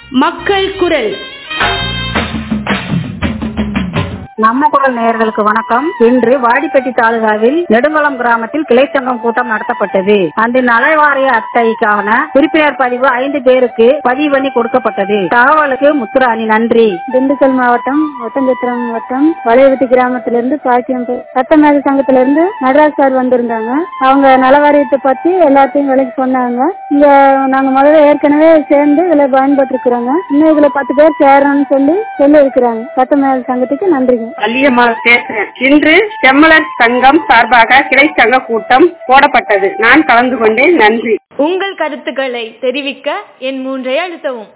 மக்கள் குரல் நம்ம குரல் நேயர்களுக்கு வணக்கம் இன்று வாடிப்பட்டி தாலுகாவில் நெடுங்குளம் கிராமத்தில் கிளை சங்கம் கூட்டம் நடத்தப்பட்டது அந்த நலவாரிய அட்டைக்கான உறுப்பினர் பதிவு ஐந்து பேருக்கு பதிவு பண்ணி கொடுக்கப்பட்டது தகவலுக்கு முத்துராணி நன்றி திண்டுக்கல் மாவட்டம் ஒட்டஞ்சத்திரம் வட்டம் வளையவட்டி கிராமத்திலிருந்து பாக்கியம் பே- சட்டமேத சங்கத்திலிருந்து நடராஜ் சார் வந்திருந்தாங்க அவங்க நலவாரியத்தை பத்தி எல்லாத்தையும் விலைக்கு சொன்னாங்க இங்க நாங்க முதல்ல ஏற்கனவே சேர்ந்து இதுல பயன்பட்டு இருக்கிறோங்க இன்னும் இதுல பத்து பேர் சேரணும்னு சொல்லி சொல்லி இருக்கிறாங்க சட்டமேத சங்கத்துக்கு நன்றிங்க வள்ளியம்மாள் பேசுறேன் இன்று செம்மலர் சங்கம் சார்பாக கிளை சங்க கூட்டம் போடப்பட்டது நான் கலந்து கொண்டேன் நன்றி உங்கள் கருத்துக்களை தெரிவிக்க என் மூன்றை அழுத்தவும்